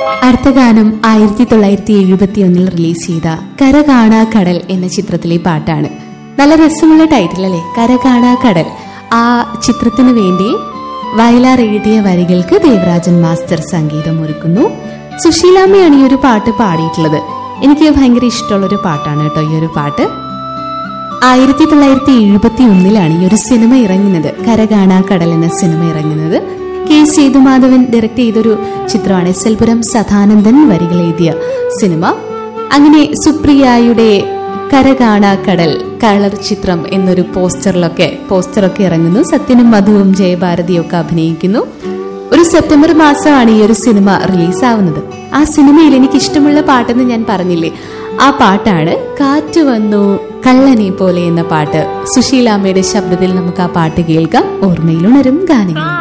അടുത്ത ഗാനം ആയിരത്തി തൊള്ളായിരത്തി എഴുപത്തി ഒന്നിൽ റിലീസ് ചെയ്ത കര കാണാ കടൽ എന്ന ചിത്രത്തിലെ പാട്ടാണ് നല്ല രസമുള്ള ടൈറ്റിൽ അല്ലേ കര കാണാ കടൽ ആ ചിത്രത്തിന് വേണ്ടി വയലാർ എഴുതിയ വരികൾക്ക് ദേവരാജൻ മാസ്റ്റർ സംഗീതം ഒരുക്കുന്നു സുശീലാമ്മയാണ് ഈ ഒരു പാട്ട് പാടിയിട്ടുള്ളത് എനിക്ക് ഭയങ്കര ഇഷ്ടമുള്ള ഒരു പാട്ടാണ് കേട്ടോ ഈ ഒരു പാട്ട് ആയിരത്തി തൊള്ളായിരത്തി എഴുപത്തി ഒന്നിലാണ് ഈ ഒരു സിനിമ ഇറങ്ങുന്നത് കര കാണാ കടൽ എന്ന സിനിമ ഇറങ്ങുന്നത് കെ സേതുമാധവൻ ഡയറക്ട് ചെയ്തൊരു ചിത്രമാണ് എസ് എൽ പുരം സദാനന്ദൻ വരികൾ എഴുതിയ സിനിമ അങ്ങനെ സുപ്രിയയുടെ കര കാണാ കടൽ കളർ ചിത്രം എന്നൊരു പോസ്റ്ററിലൊക്കെ പോസ്റ്ററൊക്കെ ഇറങ്ങുന്നു സത്യനും മധുവും ജയഭാരതിയും ഒക്കെ അഭിനയിക്കുന്നു ഒരു സെപ്റ്റംബർ മാസമാണ് ഈ ഒരു സിനിമ റിലീസാവുന്നത് ആ സിനിമയിൽ എനിക്ക് ഇഷ്ടമുള്ള പാട്ടെന്ന് ഞാൻ പറഞ്ഞില്ലേ ആ പാട്ടാണ് കാറ്റ് വന്നു കള്ളനെ പോലെ എന്ന പാട്ട് സുശീലാമ്മയുടെ ശബ്ദത്തിൽ നമുക്ക് ആ പാട്ട് കേൾക്കാം ഓർമ്മയിലുണരും ഗാനങ്ങൾ